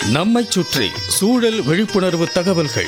நம்மைச் சுற்றி சூழல் விழிப்புணர்வு தகவல்கள்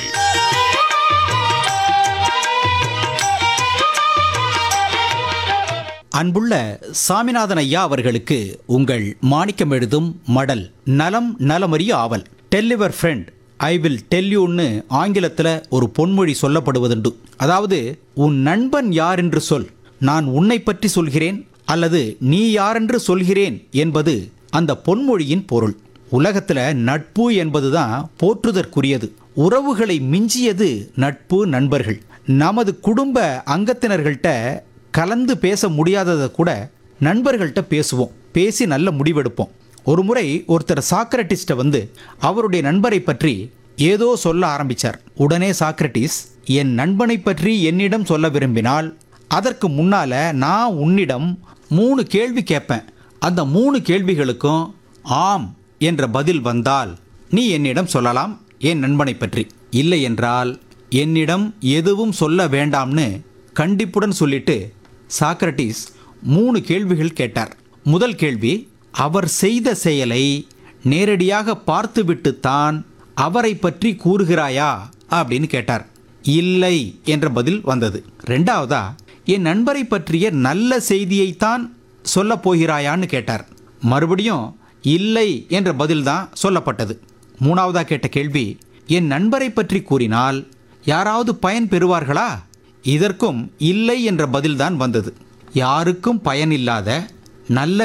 அன்புள்ள சாமிநாதன் ஐயா அவர்களுக்கு உங்கள் மாணிக்கம் எழுதும் மடல் நலம் நலமறிய ஆவல் டெல்லிவர் ஃப்ரெண்ட் ஐ வில் டெல் யூன்னு ஆங்கிலத்தில் ஒரு பொன்மொழி சொல்லப்படுவதுண்டு அதாவது உன் நண்பன் யார் என்று சொல் நான் உன்னை பற்றி சொல்கிறேன் அல்லது நீ யாரென்று சொல்கிறேன் என்பது அந்த பொன்மொழியின் பொருள் உலகத்துல நட்பு என்பதுதான் போற்றுதற்குரியது உறவுகளை மிஞ்சியது நட்பு நண்பர்கள் நமது குடும்ப அங்கத்தினர்கள்ட்ட கலந்து பேச முடியாததை கூட நண்பர்கள்ட்ட பேசுவோம் பேசி நல்ல முடிவெடுப்போம் ஒரு முறை ஒருத்தர் சாக்ரட்டிஸ்ட வந்து அவருடைய நண்பரை பற்றி ஏதோ சொல்ல ஆரம்பிச்சார் உடனே சாக்ரட்டிஸ் என் நண்பனை பற்றி என்னிடம் சொல்ல விரும்பினால் அதற்கு முன்னால நான் உன்னிடம் மூணு கேள்வி கேட்பேன் அந்த மூணு கேள்விகளுக்கும் ஆம் என்ற பதில் வந்தால் நீ என்னிடம் சொல்லலாம் என் நண்பனை பற்றி இல்லை என்றால் என்னிடம் எதுவும் சொல்ல வேண்டாம்னு கண்டிப்புடன் சொல்லிட்டு சாக்ரட்டிஸ் மூணு கேள்விகள் கேட்டார் முதல் கேள்வி அவர் செய்த செயலை நேரடியாக பார்த்துவிட்டுத்தான் அவரை பற்றி கூறுகிறாயா அப்படின்னு கேட்டார் இல்லை என்ற பதில் வந்தது ரெண்டாவதா என் நண்பரை பற்றிய நல்ல செய்தியைத்தான் சொல்லப் போகிறாயான்னு கேட்டார் மறுபடியும் இல்லை என்ற பதில்தான் சொல்லப்பட்டது மூணாவதா கேட்ட கேள்வி என் நண்பரை பற்றி கூறினால் யாராவது பயன் பெறுவார்களா இதற்கும் இல்லை என்ற பதில்தான் வந்தது யாருக்கும் பயனில்லாத நல்ல